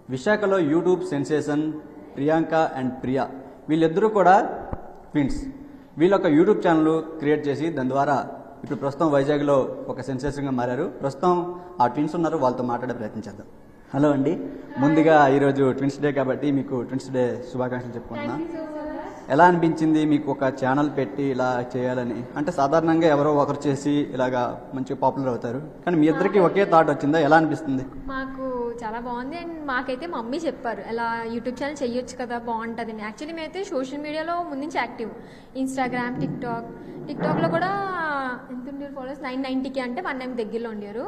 విశాఖలో YouTube sensation Priyanka and Priya వీళ్ళిద్దరూ కూడా ట్విన్స్ వీళ్ళు ఒక యూట్యూబ్ ఛానల్ క్రియేట్ చేసి దాని ద్వారా ఇప్పుడు ప్రస్తుతం వైజాగ్లో ఒక సెన్సేషన్గా మారారు ప్రస్తుతం ఆ ట్విన్స్ ఉన్నారు వాళ్ళతో మాట్లాడే ప్రయత్నం చేద్దాం హలో అండి ముందుగా ఈరోజు ట్విన్స్ డే కాబట్టి మీకు ట్విన్స్ డే శుభాకాంక్షలు చెప్పుకుంటున్నా ఎలా అనిపించింది మీకు ఒక ఛానల్ పెట్టి ఇలా చేయాలని అంటే సాధారణంగా ఎవరో ఒకరు చేసి ఇలాగా మంచిగా పాపులర్ అవుతారు కానీ మీ ఇద్దరికి ఒకే థాట్ వచ్చిందా ఎలా అనిపిస్తుంది మాకు చాలా బాగుంది అండ్ మాకైతే మమ్మీ చెప్పారు ఎలా యూట్యూబ్ ఛానల్ చేయొచ్చు కదా బాగుంటుంది అని యాక్చువల్లీ మేమైతే సోషల్ మీడియాలో ముందు నుంచి యాక్టివ్ ఇన్స్టాగ్రామ్ టిక్ టాక్ టిక్ టాక్లో కూడా ఎంత ఉండేవారు ఫాలోవర్స్ నైన్ నైంటీకి అంటే వన్ టైం దగ్గరలో ఉండేవారు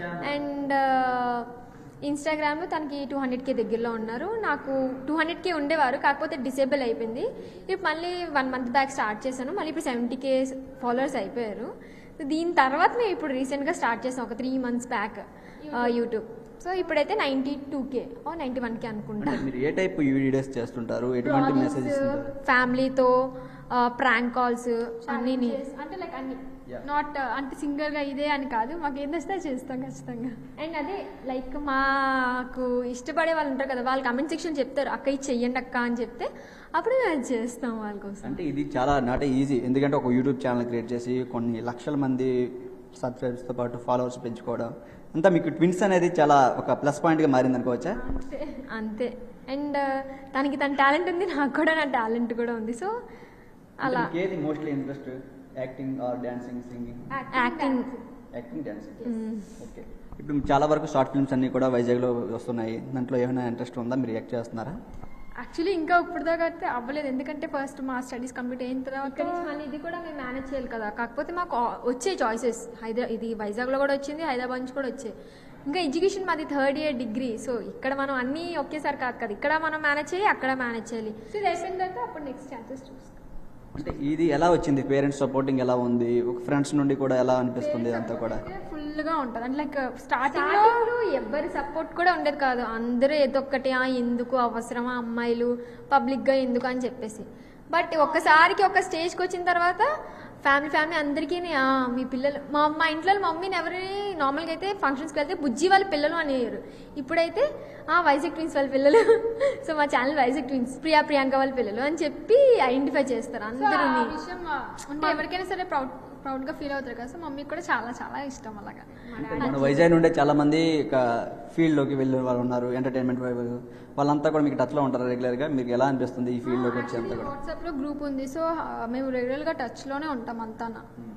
అండ్ ఇన్స్టాగ్రామ్లో తనకి టూ హండ్రెడ్కి దగ్గరలో ఉన్నారు నాకు టూ హండ్రెడ్కి ఉండేవారు కాకపోతే డిసేబుల్ అయిపోయింది ఇప్పుడు మళ్ళీ వన్ మంత్ బ్యాక్ స్టార్ట్ చేశాను మళ్ళీ ఇప్పుడు సెవెంటీ కే ఫాలోవర్స్ అయిపోయారు దీని తర్వాత మేము ఇప్పుడు రీసెంట్గా స్టార్ట్ చేసాం ఒక three months back YouTube so ఇప్పుడైతే ninety two K ninety one K అనుకుంటా అంటే మీరు ఏ టైప్ వీడియోస్ చేస్తుంటారు ఎటువంటి మెసేజ్ ఇస్తుంటారు ఫ్యామిలీతో ప్రాంక్ కాల్స్ అన్నీ అంటే లైక్ అన్ని Yeah. నాట్ అంటే సింగర్ గా ఇదే అని కాదు మాకు ఏం తెస్తే అది చేస్తాం ఖచ్చితంగా అండ్ అదే లైక్ మాకు ఇష్టపడే వాళ్ళు ఉంటారు కదా వాళ్ళు కమెంట్ సెక్షన్ చెప్తారు అక్క ఇది చెయ్యండి అక్క అని చెప్తే అప్పుడు మేము అది చేస్తాం వాళ్ళ కోసం అంటే ఇది చాలా నాట్ ఈజీ ఎందుకంటే ఒక యూట్యూబ్ ఛానల్ క్రియేట్ చేసి కొన్ని లక్షల మంది సబ్స్క్రైబర్స్తో పాటు ఫాలోవర్స్ పెంచుకోవడం అంతా మీకు ట్విన్స్ అనేది చాలా ఒక ప్లస్ పాయింట్గా మారింది అనుకోవచ్చా అంతే అండ్ తనకి తన టాలెంట్ ఉంది నాకు కూడా నా టాలెంట్ కూడా ఉంది సో అలా అంటే మీకు ఏది mostly interest acting or dancing singing acting acting dancing okay ఇప్పుడు చాలా వరకు షార్ట్ ఫిల్మ్స్ అన్ని కూడా వైజాగ్లో వస్తున్నాయి దాంట్లో ఏమైనా ఇంట్రెస్ట్ ఉందా మీరు యాక్ట్ చేస్తున్నారా యాక్చువల్లీ ఇంకా ఇప్పుడు దాకా అయితే అవ్వలేదు ఎందుకంటే ఫస్ట్ మా స్టడీస్ కంప్లీట్ అయిన తర్వాత ఇక్కడ నుంచి మళ్ళీ ఇది కూడా మేము మేనేజ్ చేయాలి కదా కాకపోతే మాకు ఆ- వచ్చే చాయిసెస్ హైదరా ఇది వైజాగ్లో కూడా వచ్చింది హైదరాబాద్ నుంచి కూడా వచ్చాయి ఇంకా ఎడ్యుకేషన్ మాది థర్డ్ ఇయర్ డిగ్రీ సో ఇక్కడ మనం అన్నీ ఒకేసారి కాదు కదా ఇక్కడ మనం మేనేజ్ చేయాలి అక్కడ మేనేజ్ చేయాలి సో ఇది అయిపోయిన తర్వాత అప్పుడు నెక్స్ట్ ఛాన్సెస్ చూస్తాం అంటే ఇది ఎలా వచ్చింది పేరెంట్స్ సపోర్టింగ్ ఎలా ఉంది ఒక ఫ్రెండ్స్ నుండి కూడా ఎలా అనిపిస్తుంది ఇదంతా కూడా ఫుల్ గా ఉంటుంది అంటే లైక్ స్టార్టింగ్ లో స్టార్టింగ్లో ఎవ్వరి సపోర్ట్ కూడా ఉండేది కాదు అందరూ ఏదో ఒక్కటి "ఆ, ఎందుకు అవసరమా అమ్మాయిలు పబ్లిక్గా ఎందుకు అని చెప్పేసి బట్ ఒక్కసారికి ఒక స్టేజ్కి వచ్చిన తర్వాత ఫ్యామిలీ ఫ్యామిలీ అందరికీ "ఆ, మీ పిల్లలు మా మా ఇంట్లో మమ్మీని ఎవరిని నార్మల్గా అయితే ఫంక్షన్స్కి వెళ్తే బుజ్జి వాళ్ళ పిల్లలు అనేవారు ఇప్పుడైతే "ఆ, వైజాగ్ ట్విన్స్ వాళ్ళ పిల్లలు సో మా ఛానల్ వైజాగ్ ట్విన్స్ ప్రియా ప్రియాంక వాళ్ళ పిల్లలు అని చెప్పి ఐడెంటిఫై చేస్తారు సో ఆ అందరూ విషయం ఆ, అంటే ఎవరికైనా సరే ప్రౌడ్ ప్రౌడ్ గా ఫీల్ అవుతారు కదా సో మమ్మీకి కూడా చాలా చాలా ఇష్టం అలాగా అంటే మన వైజాగ్ నుండే చాలా మంది ఇక ఫీల్డ్ లోకి వెళ్ళిన వాళ్ళు ఉన్నారు ఎంటర్టైన్మెంట్ వైపు వాళ్ళంతా కూడా మీకు టచ్ లో ఉంటారు రెగ్యులర్ గా మీకు ఎలా అనిపిస్తుంది ఈ ఫీల్డ్ లోకి వచ్చేంత కూడా వాట్సాప్ లో గ్రూప్ ఉంది సో ఆ, మేము రెగ్యులర్ గా టచ్ లోనే ఉంటాం అంతా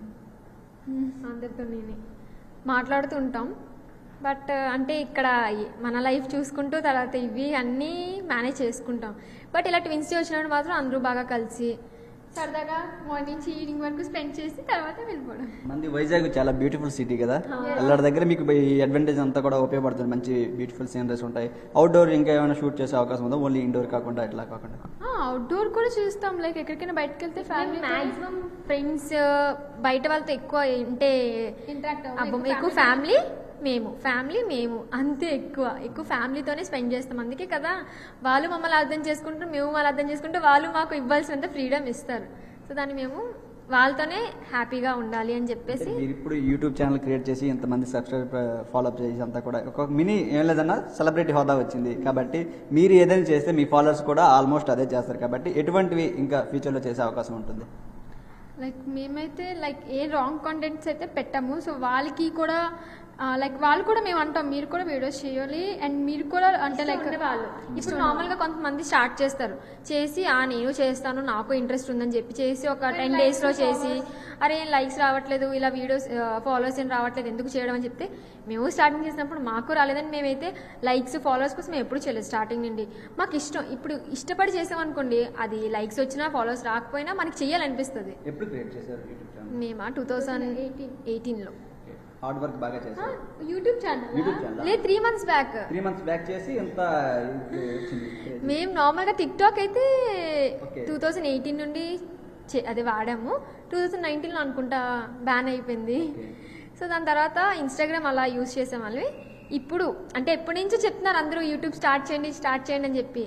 అందరితో నేనే మాట్లాడుతూ ఉంటాం బట్ అంటే ఇక్కడ ఈ- మన లైఫ్ చూసుకుంటూ తర్వాత ఇవి అన్నీ మేనేజ్ చేసుకుంటాం బట్ ఇలా ట్విన్స్ వచ్చినప్పుడు మాత్రం అందరూ బాగా కలిసి సరదాగా మార్నింగ్ నుంచి ఈవినింగ్ వరకు స్పెండ్ చేసి తర్వాత వెళ్ళిపోవడం మంది వైజాగ్ చాలా బ్యూటిఫుల్ సిటీ కదా అల్లడి దగ్గర మీకు ఈ అడ్వాంటేజ్ అంతా కూడా ఉపయోగపడుతుంది మంచి బ్యూటిఫుల్ సీనరీస్ ఉంటాయి అవుట్డోర్ ఇంకా ఏమైనా షూట్ చేసే అవకాశం ఉందా ఓన్లీ ఇండోర్ కాకుండా ఇట్లా కాకుండా అవుట్డోర్ కూడా చూస్తాం లైక్ ఎక్కడికైనా బయటకు వెళ్తే ఫ్యామిలీ మాక్సిమం ఫ్రెండ్స్ బయట వాళ్ళతో ఎక్కువ అంటే ఇంటరాక్ట్ అబ్బం, ఎక్కువ ఫ్యామిలీ మేము ఫ్యామిలీ మేము అంతే ఎక్కువ ఎక్కువ ఫ్యామిలీతోనే స్పెండ్ చేస్తాం అందుకే కదా వాళ్ళు మమ్మల్ని అర్థం చేసుకుంటారు మేము వాళ్ళు అర్థం చేసుకుంటూ వాళ్ళు మాకు ఇవ్వాల్సినంత ఫ్రీడమ్ ఇస్తారు సో దాన్ని మేము వాళ్ళతోనే హ్యాపీగా ఉండాలి అని చెప్పేసి మీరు ఇప్పుడు యూట్యూబ్ ఛానల్ క్రియేట్ చేసి ఇంతమంది సబ్స్క్రైబ్ ఫాలో అప్ చేసి అంతా కూడా ఒక మినీ ఏం లేదన్నా సెలబ్రిటీ హోదా వచ్చింది కాబట్టి మీరు ఏదైనా చేస్తే మీ ఫాలోవర్స్ కూడా ఆల్మోస్ట్ అదే చేస్తారు కాబట్టి ఎటువంటివి ఇంకా ఫ్యూచర్లో చేసే అవకాశం ఉంటుంది లైక్ మేమైతే లైక్ ఏ రాంగ్ కంటెంట్స్ అయితే పెట్టాము సో వాళ్ళకి కూడా లైక్ వాళ్ళు కూడా మేము అంటాం మీరు కూడా వీడియోస్ చేయాలి అండ్ మీరు కూడా అంటే లైక్ వాళ్ళు ఇప్పుడు నార్మల్ గా కొంతమంది స్టార్ట్ చేస్తారు చేసి ఆ నేను చేస్తాను నాకు ఇంట్రెస్ట్ ఉందని చెప్పి చేసి ఒక టెన్ డేస్ లో చేసి అరే లైక్స్ రావట్లేదు ఇలా వీడియోస్ ఫాలోవర్స్ ఏం రావట్లేదు ఎందుకు చేయడం అని చెప్తే మేము స్టార్టింగ్ చేసినప్పుడు మాకు రాలేదని మేమైతే లైక్స్ ఫాలోవర్స్ కోసం మేము ఎప్పుడు చేయలేదు స్టార్టింగ్ నుండి మాకు ఇష్టం ఇప్పుడు ఇష్టపడి చేసామనుకోండి అది లైక్స్ వచ్చినా ఫాలోవర్స్ రాకపోయినా మనకి చెయ్యాలనిపిస్తుంది ఎప్పుడు క్రియేట్ చేశారు యూట్యూబ్ ఛానల్ మేము టూ థౌజండ్ ఎయిటీన్ ఎయిటీన్లో హార్డ్ వర్క్ బాగా చేశారు యూట్యూబ్ ఛానల్ యూట్యూబ్ ఛానల్ లేదు three months back three months back చేసి ఎంత ఇది వచ్చింది మేము నార్మల్గా టిక్ టాక్ అయితే Okay. టూ థౌజండ్ ఎయిటీన్ నుండి చే- అది వాడాము టూ థౌజండ్ నైన్టీన్లో అనుకుంటా బ్యాన్ అయిపోయింది Okay. సో దాని తర్వాత ఇన్స్టాగ్రామ్ అలా యూజ్ చేసాం వాళ్ళవి ఇప్పుడు అంటే ఎప్పటి నుంచో చెప్తున్నారు అందరూ యూట్యూబ్ స్టార్ట్ చేయండి స్టార్ట్ చేయండి అని చెప్పి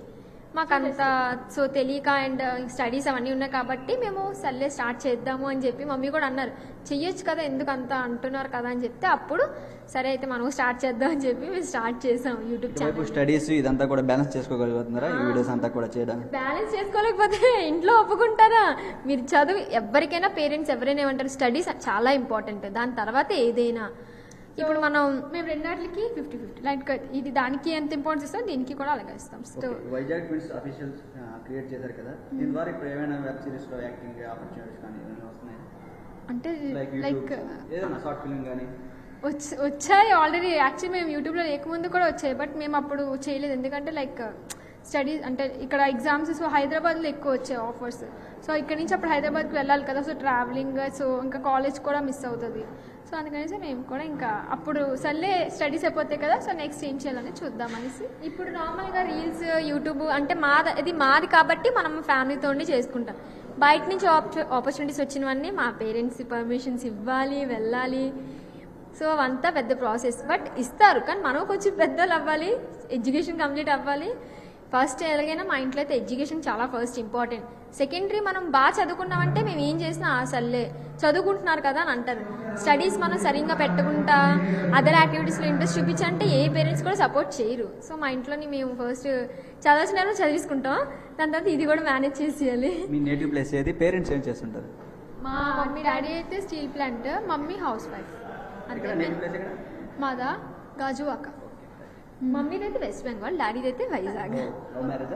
మాకంత సో తెలియక అండ్ స్టడీస్ అవన్నీ ఉన్నాయి కాబట్టి మేము సర్లే స్టార్ట్ చేద్దాము అని చెప్పి మమ్మీ కూడా అన్నారు చెయ్యొచ్చు కదా ఎందుకు అంత అంటున్నారు కదా అని చెప్తే అప్పుడు సరే అయితే మనం స్టార్ట్ చేద్దాం అని చెప్పి మేము స్టార్ట్ చేసాం యూట్యూబ్ ఇటువైపు ఛానల్ స్టడీస్ ఇదంతా కూడా బ్యాలెన్స్ చేసుకోగలుగుతున్నారా ఈ వీడియోస్ అంతా కూడా చేయడానికి బ్యాలెన్స్ చేసుకోలేకపోతే ఇంట్లో ఒప్పుకుంటారా మీరు చదువు ఎవరికైనా పేరెంట్స్ ఎవరైనా ఏమంటారు స్టడీస్ చాలా ఇంపార్టెంట్ దాని తర్వాత ఏదైనా ఇప్పుడు మనం మేము రెండాట్లకి ఫిఫ్టీ ఫిఫ్టీ లైక్ ఇది దానికి ఎంత ఇంపార్టెన్స్ ఇస్తాం దీనికి కూడా అలాగే ఇస్తాం so Vizag twins officials create చేశారు కదా దీని ద్వారా ఇప్పుడు ఏమైనా వెబ్ సిరీస్ లో యాక్టింగ్ ఆపర్చునిటీస్ కానీ ఏమైనా వస్తున్నాయి అంటే లైక్ లైక్ యూట్యూబ్ ఏదైనా షార్ట్ ఫిల్మ్ కానీ వచ్చ- వచ్చాయి ఆల్రెడీ యాక్చువల్లీ మేము యూట్యూబ్లో లేకముందు కూడా వచ్చాయి బట్ మేము అప్పుడు చేయలేదు ఎందుకంటే లైక్ స్టడీస్ అంటే ఇక్కడ ఎగ్జామ్స్ సో హైదరాబాద్లో ఎక్కువ వచ్చాయి ఆఫర్స్ సో ఇక్కడ నుంచి అప్పుడు హైదరాబాద్కి వెళ్ళాలి కదా సో ట్రావెలింగ్ సో ఇంకా కాలేజ్ కూడా మిస్ అవుతుంది సో అందుకనేసి మేము కూడా ఇంకా అప్పుడు సర్లే స్టడీస్ అయిపోతాయి కదా సో నెక్స్ట్ ఏం చేయాలని చూద్దాం అనేసి ఇప్పుడు నార్మల్గా రీల్స్ యూట్యూబ్ అంటే మాది ఇది మాది కాబట్టి మనం ఫ్యామిలీతో చేసుకుంటాం బయట నుంచి ఆపర్చునిటీస్ వచ్చినవన్నీ మా పేరెంట్స్ పర్మిషన్స్ ఇవ్వాలి వెళ్ళాలి సో అవంతా పెద్ద ప్రాసెస్ బట్ ఇస్తారు కానీ మనం కొంచెం పెద్దలు అవ్వాలి ఎడ్యుకేషన్ కంప్లీట్ అవ్వాలి ఫస్ట్ ఎలాగైనా మా ఇంట్లో అయితే ఎడ్యుకేషన్ చాలా ఫస్ట్ ఇంపార్టెంట్ సెకండరీ మనం బాగా చదువుకున్నామంటే మేము ఏం చేసినా ఆ సర్లే చదువుకుంటున్నారు కదా అని అంటారు స్టడీస్ మనం సరిగ్గా పెట్టకుండా అదర్ యాక్టివిటీస్లో ఇంట్రెస్ట్ చూపించంటే ఏ పేరెంట్స్ కూడా సపోర్ట్ చేయరు సో మా ఇంట్లోని మేము ఫస్ట్ చదవాల్సిన చదివించుకుంటాం దాని తర్వాత ఇది కూడా మేనేజ్ చేసేయాలి మీ నేటివ్ ప్లేస్ ఏది పేరెంట్స్ ఏం చేస్తుంటారు మా మమ్మీ డాడీ అయితే steel plant mummy house wife ఇక్కడ నేటివ్ ప్లేస్ ఎక్కడ మాదా గాజువాక మమ్మీది అయితే వెస్ట్ బెంగాల్ డాడీది అయితే వైజాగ్ లవ్ మ్యారేజా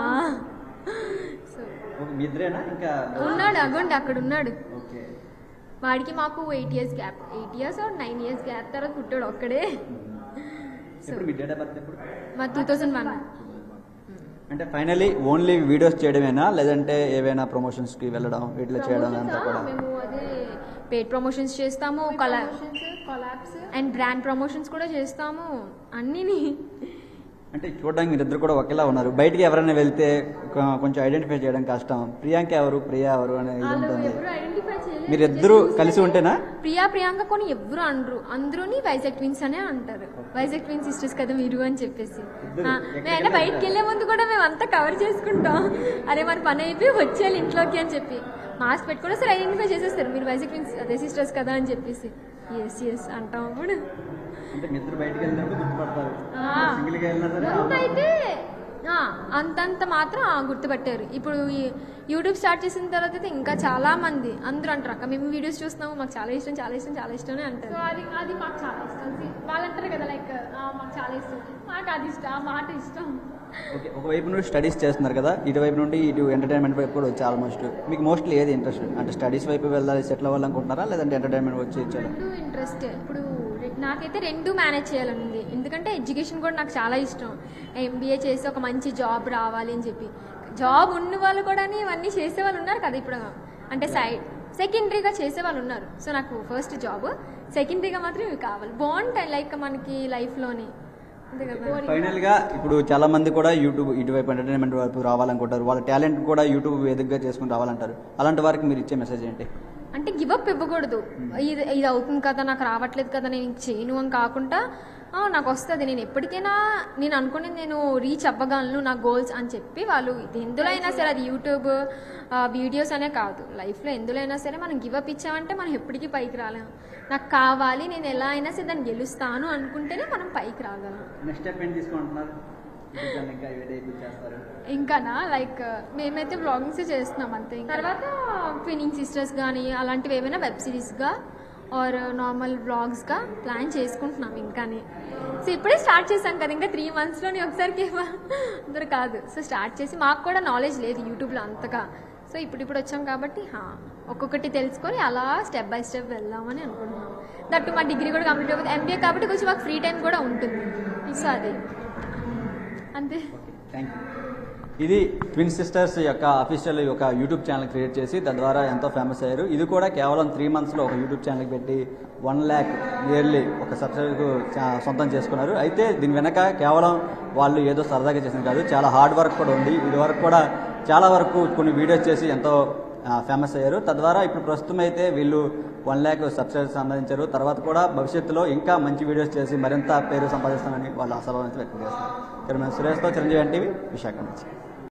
సో మీ ఇద్దరేనా ఇంకా ఉన్నాడు అగోండి అక్కడ ఉన్నాడు ఓకే వాడికి మాకు eight years gap eight years or nine years gap తర్వాత పుట్టాడు ఒక్కడే ఎప్పుడు మీ డేట్ ఆఫ్ బర్త్ ఎప్పుడు మా టూ థౌజండ్ వన్ అంటే ఫైనలీ ఓన్లీ వీడియోస్ చేయడమేనా లేదంటే ఏవైనా ప్రమోషన్స్ కి వెళ్ళడం వీటిలో చేయడం అంతా కూడా మేము అదే పేడ్ ప్రమోషన్స్ చేస్తాము కలా కొలాబ్స్ అండ్ బ్రాండ్ ప్రమోషన్స్ కూడా చేస్తాము అన్నీని అంటే చూడడానికి మీరిద్దరు కూడా ఒకేలా ఉన్నారు బయటికి ఎవరైనా వెళ్తే కొ- కొంచెం ఐడెంటిఫై చేయడం కష్టం ప్రియాంక ఎవరు ప్రియా ఎవరు అనేది ఇది ఉంటుంది ఎవరు ఐడెంటిఫై చేయలేదు మీరిద్దరూ కలిసి ఉంటేనా ప్రియా ప్రియాంక కొని ఎవరు అనరు అందరూని వైజాగ్ ట్విన్స్ అనే అంటారు వైజాగ్ ట్విన్స్ సిస్టర్స్ కదా మీరు అని చెప్పేసి ఇద్దరు ఆ, ఎక్కడికి మేమైనా బయటికి వెళ్ళే ముందు కూడా మేము అంతా కవర్ చేసుకుంటాం అరే మన పని అయిపోయి వచ్చేయాలి ఇంట్లోకి అని చెప్పి మాస్క్ పెట్టుకుని సరే ఐడెంటిఫై చేసేస్తారు మీరు వైజాగ్ ట్విన్స్ అదే సిస్టర్స్ కదా అని చెప్పేసి ఎస్ ఎస్ అంటాం అప్పుడు అంటే మీ ఇద్దరు బయటికి వెళ్ళినప్పుడు గుర్తుపడతారు ఆ. సింగిల్ గా వెళ్ళినా సరే ముందు అయితే ఆ, అంతంత మాత్రం ఆ, గుర్తుపట్టారు ఇప్పుడు ఈ యూట్యూబ్ స్టార్ట్ చేసిన తర్వాత అయితే ఇంకా చాలా మంది అందరూ అంటారు అక్క మేము వీడియోస్ చూస్తున్నాము మాకు చాలా ఇష్టం చాలా ఇష్టం చాలా ఇష్టం అని సో అంటారు అది అది మాకు చాలా ఇష్టం See, వాళ్ళు అంటారు కదా లైక్ మాకు చాలా ఇష్టం మాకు అది ఇష్టం ఆ మాట ఇష్టం ఓకే ఒకవైపు నుండి స్టడీస్ చేస్తున్నారు కదా ఇటువైపు నుండి ఇటు ఎంటర్టైన్మెంట్ వైపు కూడా వచ్చి ఆల్మోస్ట్ మీకు మోస్ట్లీ ఏది ఇంట్రెస్ట్ అంటే స్టడీస్ వైపు వెళ్ళాలి సెటిల్ అవ్వాలనుకుంటున్నారా లేదంటే ఎంటర్టైన్మెంట్ వచ్చి ఇచ్చారా రెండు ఇంట్రెస్ట్ ఇప్పుడు రె- నాకైతే రెండు మేనేజ్ చేయాలని ఉంది ఎందుకంటే ఎడ్యుకేషన్ కూడా నాకు చాలా ఇష్టం ఎంబీఏ చేసి ఒక మంచి జాబ్ రావాలి అని చెప్పి జాబ్ ఉన్న వాళ్ళు కూడా ఇవన్నీ చేసే వాళ్ళు ఉన్నారు కదా ఇప్పుడు అంటే సైడ్ సెకండరీగా చేసే వాళ్ళు ఉన్నారు సో నాకు ఫస్ట్ జాబ్ సెకండరీగా మాత్రం ఇవి కావాలి బాగుంటాయి లైక్ మనకి లైఫ్లోని అంతే కదా ఫైనల్ గా ఇప్పుడు చాలా మంది కూడా యూట్యూబ్ ఇటువైపు ఎంటర్టైన్మెంట్ వైపు రావాలనుకుంటారు వాళ్ళ టాలెంట్ కూడా యూట్యూబ్ వేదికగా చేసుకుని రావాలంటారు అలాంటి వారికి మీరు ఇచ్చే మెసేజ్ ఏంటి అంటే గివ్ అప్ ఇవ్వకూడదు ఇది ఇది అవుతుంది కదా నాకు రావట్లేదు కదా నేను ఇంక చేయను అని కాకుండా "ఆ, నాకు వస్తుంది నేను ఎప్పటికైనా నేను అనుకుని నేను రీచ్ అవ్వగలను నా గోల్స్ అని చెప్పి వాళ్ళు ఇది ఎందులో అయినా సరే అది యూట్యూబ్ వీడియోస్ అనే కాదు లైఫ్లో ఎందులో అయినా సరే మనం గివ్ అప్ ఇచ్చామంటే మనం ఎప్పటికీ పైకి రాలేము నాకు కావాలి నేను ఎలా అయినా సరే దాన్ని గెలుస్తాను అనుకుంటేనే మనం పైకి రాగలం నెక్స్ట్ స్టెప్ ఏంటి తీసుకుంటున్నారు ఇంకా చేస్తారు ఇంకానా లైక్ మేమైతే వ్లాగింగ్స్ చేస్తున్నాం అంతే ఇంకా తర్వాత ట్వినింగ్ సిస్టర్స్ కానీ అలాంటివి ఏమైనా వెబ్ సిరీస్గా ఆర్ నార్మల్ వ్లాగ్స్గా ప్లాన్ చేసుకుంటున్నాం ఇంకాని సో ఇప్పుడే స్టార్ట్ చేశాం కదా ఇంకా త్రీ మంత్స్లోని ఒకసారికి అందరు కాదు సో స్టార్ట్ చేసి మాకు కూడా నాలెడ్జ్ లేదు యూట్యూబ్లో అంతగా సో ఇప్పుడు ఇప్పుడు వచ్చాం కాబట్టి హా, ఒక్కొక్కటి తెలుసుకొని అలా స్టెప్ బై స్టెప్ వెళ్దామని అనుకుంటున్నాం దట్టు మా డిగ్రీ కూడా కంప్లీట్ అవుతుంది ఎంబీఏ కాబట్టి కొంచెం మాకు ఫ్రీ టైం కూడా ఉంటుంది సో అది అంతే థ్యాంక్ యూ ఇది ట్విన్ సిస్టర్స్ యొక్క అఫీషియల్ యొక్క యూట్యూబ్ ఛానల్ క్రియేట్ చేసి తద్వారా ఎంతో ఫేమస్ అయ్యారు ఇది కూడా కేవలం త్రీ మంత్స్లో ఒక యూట్యూబ్ ఛానల్ పెట్టి వన్ ల్యాక్ నియర్లీ ఒక సబ్స్క్రైబర్కు సొంతం చేసుకున్నారు అయితే దీని వెనక కేవలం వాళ్ళు ఏదో సరదాగా చేసింది కాదు చాలా హార్డ్ వర్క్ కూడా ఉంది ఇది వరకు కూడా చాలా వరకు కొన్ని వీడియోస్ చేసి ఎంతో ఫేమస్ అయ్యారు తద్వారా ఇప్పుడు ప్రస్తుతం అయితే వీళ్ళు వన్ ల్యాక్ సబ్స్క్రైబర్స్ సంపాదించారు తర్వాత కూడా భవిష్యత్తులో ఇంకా మంచి వీడియోస్ చేసి మరింత పేరు సంపాదిస్తామని వాళ్ళు అసలు వ్యక్తం చేస్తారు ఇక్కడ మేము సురేష్తో చిరంజీవి ఎన్టీవీ విశాఖ నుంచి